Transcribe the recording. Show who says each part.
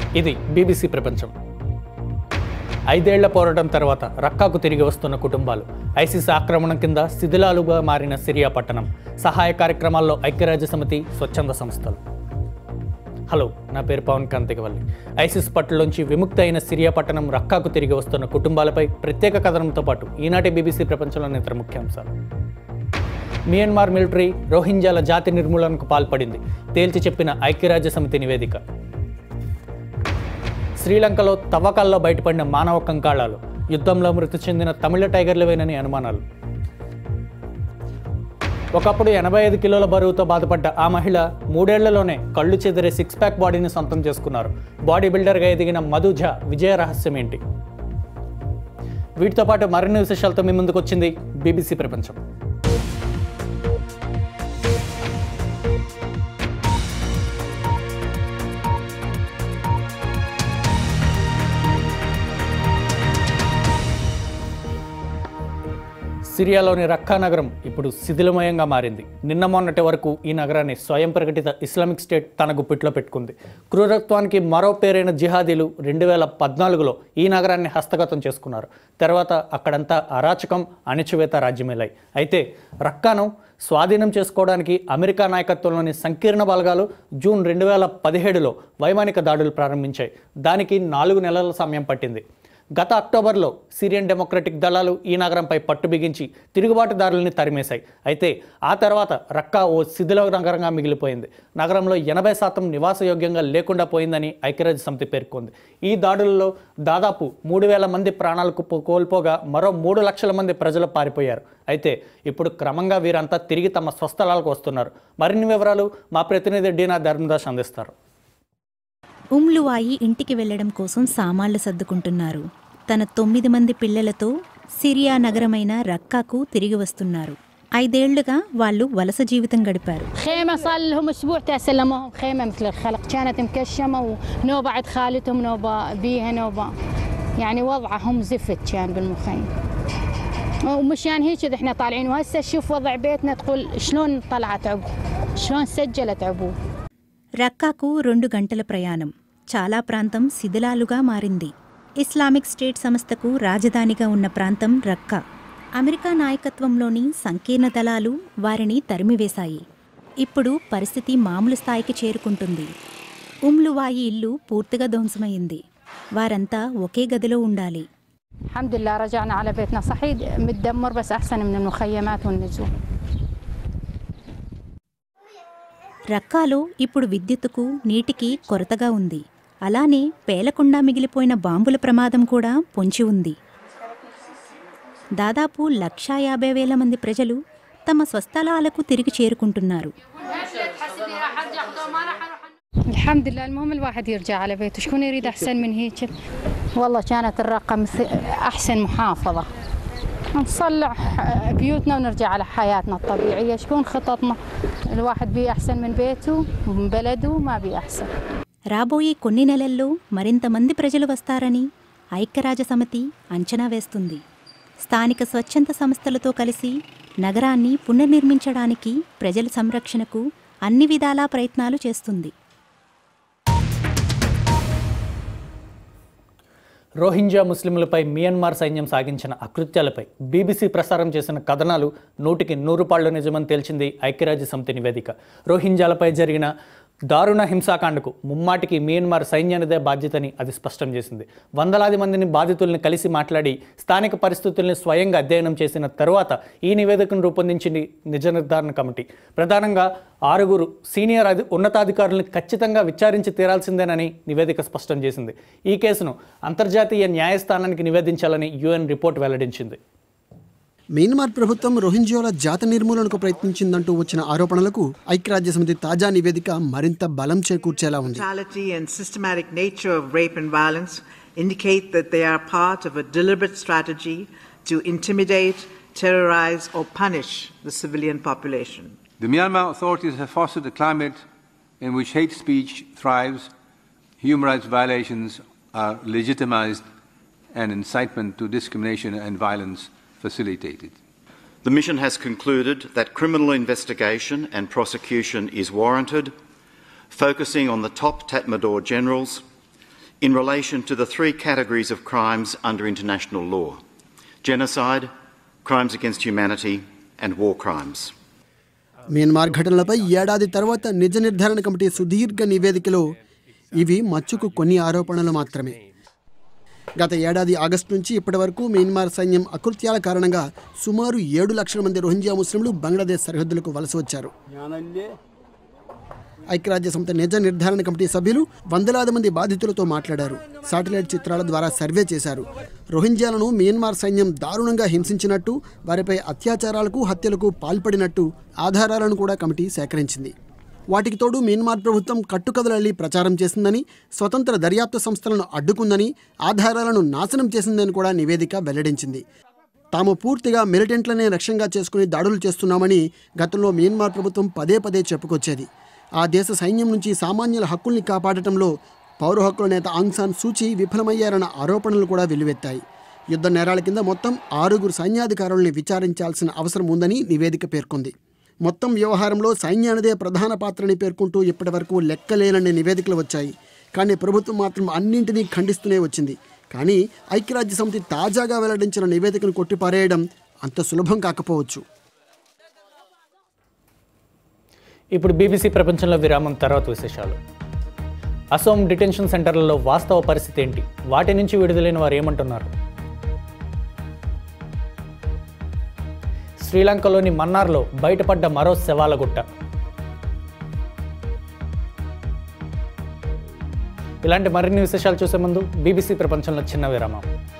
Speaker 1: ఇది బీబీసీ ప్రపంచం ఐదేళ్ల పోరాటం తర్వాత రక్కాకు తిరిగి వస్తున్న కుటుంబాలు ఐసిస్ ఆక్రమణ కింద శిథిలాలుగా మారిన సిరియా పట్టణం సహాయ కార్యక్రమాల్లో ఐక్యరాజ్య సమితి స్వచ్ఛంద సంస్థలు హలో నా పేరు పవన్ కాంతికవల్లి ఐసిస్ పట్టులోంచి విముక్తి అయిన సిరియా పట్టణం రక్కాకు తిరిగి వస్తున్న కుటుంబాలపై ప్రత్యేక కథనంతో పాటు ఈనాటి బీబీసీ ప్రపంచంలోని ఇతర ముఖ్యాంశాలు మియన్మార్ మిలిటరీ రోహింగ్యాల జాతి నిర్మూలనకు పాల్పడింది తేల్చి చెప్పిన ఐక్యరాజ్య సమితి నివేదిక శ్రీలంకలో తవ్వకాల్లో బయటపడిన మానవ కంకాళాలు యుద్ధంలో మృతి చెందిన తమిళ టైగర్లవేనని అనుమానాలు ఒకప్పుడు ఎనభై ఐదు కిలోల బరువుతో బాధపడ్డ ఆ మహిళ మూడేళ్లలోనే కళ్ళు చెదిరే సిక్స్ ప్యాక్ బాడీని సొంతం చేసుకున్నారు బాడీ బిల్డర్గా ఎదిగిన మధు ఝా విజయ రహస్యం ఏంటి వీటితో పాటు మరిన్ని విశేషాలతో మీ ముందుకు వచ్చింది బీబీసీ ప్రపంచం సిరియాలోని రక్కా నగరం ఇప్పుడు శిథిలమయంగా మారింది నిన్న మొన్నటి వరకు ఈ నగరాన్ని స్వయం ప్రకటిత ఇస్లామిక్ స్టేట్ తన గుప్పిట్లో పెట్టుకుంది క్రూరత్వానికి మరో పేరైన జిహాదీలు రెండు వేల పద్నాలుగులో ఈ నగరాన్ని హస్తగతం చేసుకున్నారు తర్వాత అక్కడంతా అరాచకం అణిచివేత రాజ్యమేలాయి అయితే రక్కాను స్వాధీనం చేసుకోవడానికి అమెరికా నాయకత్వంలోని సంకీర్ణ బలగాలు జూన్ రెండు వేల పదిహేడులో వైమానిక దాడులు ప్రారంభించాయి దానికి నాలుగు నెలల సమయం పట్టింది గత అక్టోబర్లో సిరియన్ డెమోక్రటిక్ దళాలు ఈ నగరంపై పట్టు బిగించి తిరుగుబాటుదారుల్ని తరిమేశాయి అయితే ఆ తర్వాత రక్కా ఓ శిథిల నగరంగా మిగిలిపోయింది నగరంలో ఎనభై శాతం నివాసయోగ్యంగా లేకుండా పోయిందని ఐక్యరాజ్య సమితి పేర్కొంది ఈ దాడులలో దాదాపు మూడు వేల మంది ప్రాణాలకు పో- కోల్పోగా మరో మూడు లక్షల మంది ప్రజలు పారిపోయారు అయితే ఇప్పుడు క్రమంగా వీరంతా తిరిగి తమ స్వస్థలాలకు వస్తున్నారు మరిన్ని వివరాలు మా ప్రతినిధి డీనా ధర్మదాస్ అందిస్తారు
Speaker 2: ఉమ్లువాయి ఇంటికి వెళ్లడం కోసం సామాన్లు సర్దుకుంటున్నారు తన తొమ్మిది మంది పిల్లలతో సిరియా నగరమైన రక్కాకు తిరిగి వస్తున్నారు ఐదేళ్లుగా వాళ్ళు వలస జీవితం గడిపారు
Speaker 3: خيمة صار لهم أسبوع تسلموهم خيمة مثل الخلق كانت مكشمة ونوبة عند خالتهم نوبة بيها نوبة يعني وضعهم زفت كان بالمخيم ومشان هيك إذا احنا طالعين وهسه شوف وضع بيتنا تقول شلون طلعت عقب شلون سجلت عبوه
Speaker 2: రక్కాకు రెండు గంటల ప్రయాణం చాలా ప్రాంతం శిథిలాలుగా మారింది ఇస్లామిక్ స్టేట్ సంస్థకు రాజధానిగా ఉన్న ప్రాంతం రక్కా అమెరికా నాయకత్వంలోని సంకీర్ణ దళాలు వారిని తరిమివేశాయి ఇప్పుడు పరిస్థితి మామూలు స్థాయికి చేరుకుంటుంది ఉమ్లువాయి ఇల్లు పూర్తిగా ధ్వంసమైంది వారంతా ఒకే గదిలో ఉండాలి
Speaker 3: الحمد لله رجعنا على بيتنا صحيح متدمر بس أحسن من المخيمات والنزوح
Speaker 2: రక్కాలో ఇప్పుడు విద్యుత్తుకు నీటికి కొరతగా ఉంది అలానే పేలకుండా మిగిలిపోయిన బాంబుల ప్రమాదం కూడా పొంచి ఉంది దాదాపు లక్షా యాభై వేల మంది ప్రజలు తమ స్వస్థలాలకు తిరిగి చేరుకుంటున్నారు
Speaker 3: الحمد لله المهم الواحد يرجع على بيته شكون يريد أحسن من هيك والله كانت الرقة مثل أحسن محافظة نصلح بيوتنا ونرجع على حياتنا الطبيعية شكون خططنا الواحد بيه أحسن من بيته من بلده ما بيه أحسن
Speaker 2: రాబోయే కొన్ని నెలల్లో మరింత మంది ప్రజలు వస్తారని ఐక్యరాజ్య సమితి అంచనా వేస్తుంది స్థానిక స్వచ్ఛంద సంస్థలతో కలిసి నగరాన్ని పునర్నిర్మించడానికి ప్రజల సంరక్షణకు అన్ని విధాలా ప్రయత్నాలు చేస్తుంది
Speaker 1: రోహింగ్యా ముస్లింలపై మియన్మార్ సైన్యం సాగించిన అకృత్యాలపై బీబీసీ ప్రసారం చేసిన కథనాలు నూటికి నూరు పాళ్లు నిజమని తేల్చింది ఐక్యరాజ్య సమితి నివేదిక రోహింగ్యాలపై జరిగిన దారుణ హింసాకాండకు ముమ్మాటికి మియన్మార్ సైన్యానిదే బాధ్యతని అది స్పష్టం చేసింది వందలాది మందిని బాధితుల్ని కలిసి మాట్లాడి స్థానిక పరిస్థితుల్ని స్వయంగా అధ్యయనం చేసిన తరువాత ఈ నివేదికను రూపొందించింది నిజ నిర్ధారణ కమిటీ ప్రధానంగా ఆరుగురు సీనియర్ అధి ఉన్నతాధికారులను ఖచ్చితంగా విచారించి తీరాల్సిందేనని నివేదిక స్పష్టం చేసింది ఈ కేసును అంతర్జాతీయ న్యాయస్థానానికి నివేదించాలని యుఎన్ రిపోర్ట్ వెల్లడించింది
Speaker 4: మియన్మార్ ప్రభుత్వం రోహింగ్యాల జాతి నిర్మూలనకు ప్రయత్నించిందంటూ వచ్చిన ఆరోపణలకు ఐక్యరాజ్య సమితి తాజా నివేదిక మరింత బలం చేకూర్చేలా ఉంది
Speaker 5: brutality and systematic nature of rape and violence indicate that they are part of a deliberate strategy to intimidate, terrorize, or punish the civilian population.
Speaker 6: The Myanmar authorities have fostered a climate in which hate speech thrives, human rights violations are legitimized, and incitement to discrimination and violence facilitated.
Speaker 7: The mission has concluded that criminal investigation and prosecution is warranted, focusing on the top Tatmadaw generals, in relation to the three categories of crimes under international law genocide, crimes against humanity, and war crimes.
Speaker 4: Myanmar ఘటనలపై ఏడాది తర్వాత నిజ నిర్ధారణ committee సుదీర్ఘ నివేదికలో ఇవి మచ్చుకు కొన్ని ఆరోపణలు మాత్రమే గత ఏడాది ఆగస్టు నుంచి ఇప్పటి వరకు మియన్మార్ సైన్యం అకృత్యాల కారణంగా సుమారు ఏడు లక్షల మంది రోహింగ్యా ముస్లింలు బంగ్లాదేశ్ సరిహద్దులకు వలస వచ్చారు ఐక్యరాజ్య సమితి నిజ నిర్ధారణ కమిటీ సభ్యులు వందలాది మంది బాధితులతో మాట్లాడారు శాటిలైట్ చిత్రాల ద్వారా సర్వే చేశారు రోహింగ్యాలను మియన్మార్ సైన్యం దారుణంగా హింసించినట్టు వారిపై అత్యాచారాలకు హత్యలకు పాల్పడినట్టు ఆధారాలను కూడా కమిటీ సేకరించింది వాటికి తోడు మియన్మార్ ప్రభుత్వం కట్టుకథలల్లి ప్రచారం చేసిందని స్వతంత్ర దర్యాప్తు సంస్థలను అడ్డుకుందని ఆధారాలను నాశనం చేసిందని కూడా నివేదిక వెల్లడించింది తాము పూర్తిగా మిలిటెంట్లనే లక్ష్యంగా చేసుకుని దాడులు చేస్తున్నామని గతంలో మియన్మార్ ప్రభుత్వం పదే పదే చెప్పుకొచ్చేది ఆ దేశ సైన్యం నుంచి సామాన్యుల హక్కుల్ని కాపాడటంలో పౌర హక్కుల నేత ఆంగ్ సాన్ సూచి విఫలమయ్యారన్న ఆరోపణలు కూడా వెల్లువెత్తాయి యుద్ధ నేరాల కింద మొత్తం ఆరుగురు సైన్యాధికారుల్ని విచారించాల్సిన అవసరం ఉందని నివేదిక పేర్కొంది మొత్తం వ్యవహారంలో సైన్యానిదే ప్రధాన పాత్రని పేర్కొంటూ ఇప్పటివరకు లెక్కలేనన్ని నివేదికలు వచ్చాయి కానీ ప్రభుత్వం మాత్రం అన్నింటినీ ఖండిస్తూనే వచ్చింది కానీ ఐక్యరాజ్య సమితి తాజాగా వెల్లడించిన నివేదికను కొట్టిపారేయడం అంత సులభం కాకపోవచ్చు
Speaker 1: ఇప్పుడు బీబీసీ ప్రపంచంలో విరామం తర్వాత విశేషాలు అసోం డిటెన్షన్ సెంటర్లలో వాస్తవ పరిస్థితి ఏంటి వాటి నుంచి విడుదలైన వారు ఏమంటున్నారు శ్రీలంకలోని మన్నార్లో బయటపడ్డ మరో శవాల గుట్ట ఇలాంటి మరిన్ని విశేషాలు చూసే ముందు బీబీసీ ప్రపంచంలో చిన్న విరామం